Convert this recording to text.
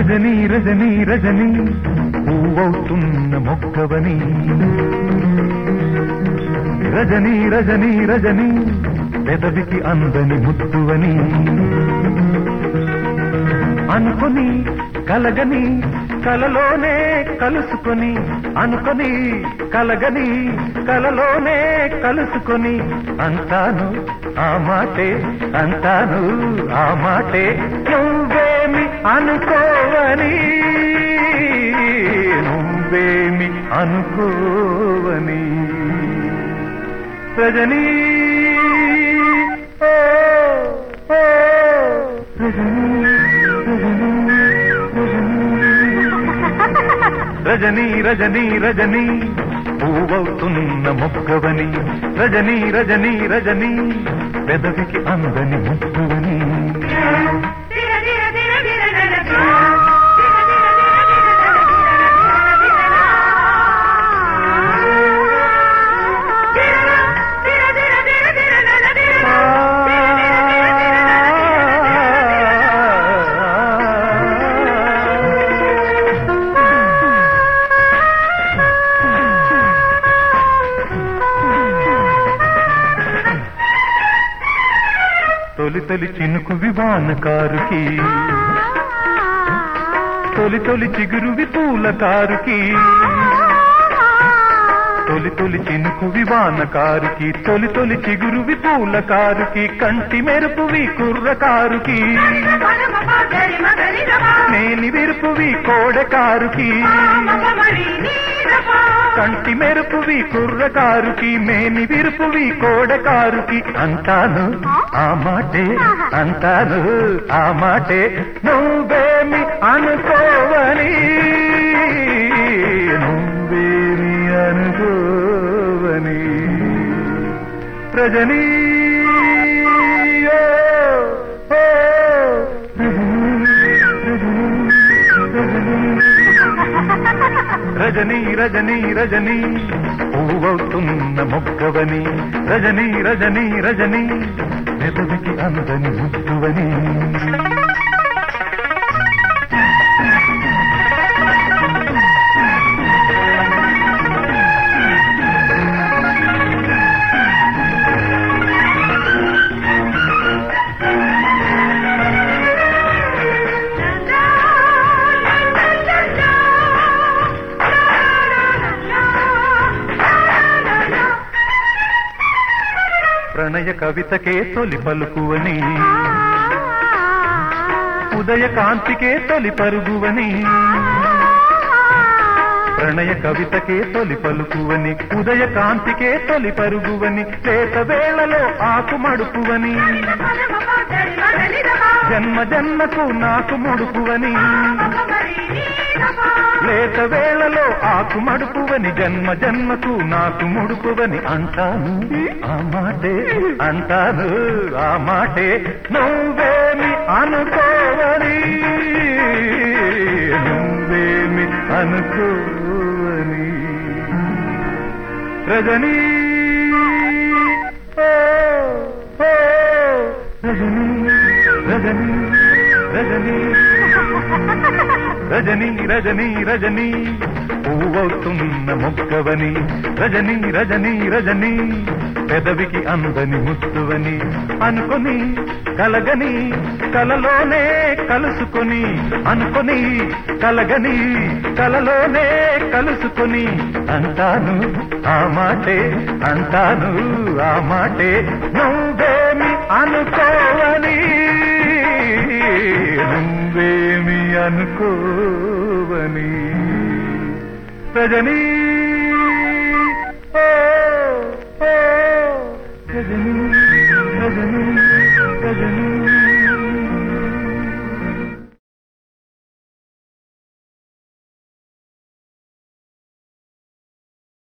రజనీ రజనీ రజనీ పువ్వవుతున్న మొక్కవని రజనీ రజనీ రజనీ పెదవికి అందని ముద్దువని అనుకొని కలగని కలలోనే కలుసుకొని అనుకొని కలగని కలలోనే కలుసుకొని అంటాను ఆ మాటే అంటాను ఆ మాటే నువ్వేమి అనుకోవని నువ్వేమి అనుకోవని రజనీ ఓ, ఓ, రజనీ రజనీ రజనీ రజనీ పువ్వవుతున్న మొక్కవని రజనీ రజనీ రజనీ పెదవికి అందని ముక్కువని తొలి తొలి చినుకు వివాన కారుకి తొలి తొలి చిగురువి పూల కారుకి తొలి తొలి చినుకు వివాన కారుకి తొలి తొలి చిగురువి పూల కారుకి కంటి మెరుపువి కుర్ర కారుకి నేని విరుపువి కోడ కారుకి కంటి మెరుపువి కుర్ర కారుకి మేని విరుపువి కోడ కారుకి అంటాను ఆ మాటే అంటాను ఆ మాటే నువ్వేమి అనుకోవని నువ్వేమి అనుకోవని రజనీ ఓ, ఓ, రజనీ రజనీ రజనీ పువ్వవుతున్న మొక్కవని రజనీ రజనీ రజనీ మెదవికి అందని ముద్దువని ప్రణయ కవితకే తొలి పలుకువని ఉదయ కాంతికే తొలి పరుగువని ప్రణయ కవితకే తొలి పలుకువని ఉదయ కాంతికే తొలి పరుగువని లేత వేళలో ఆకు మడుపువని జన్మ జన్మకు నాకు ముడుపువని లేత వేళలో ఆకు మడుపువని జన్మ జన్మకు నాకు ముడుపువని అంటాను ఆ మాటే అంటాను ఆ మాటే నువ్వేమి అనుకోవని నువ్వేమి అనుకోవని రజనీ ఓ, ఓ, రజనీ రజనీ రజనీ రజనీ రజనీ రజనీ పువ్వవుతున్న మొక్కవని రజనీ రజనీ రజనీ పెదవికి అందని ముత్తువని అనుకొని కలగని కలలోనే కలుసుకొని అనుకొని కలగని కలలోనే కలుసుకొని అంటాను ఆ మాటే అంటాను ఆ మాటే నువ్వేమి అనుకోవని నువ్వేమి అనుకోవని రజనీ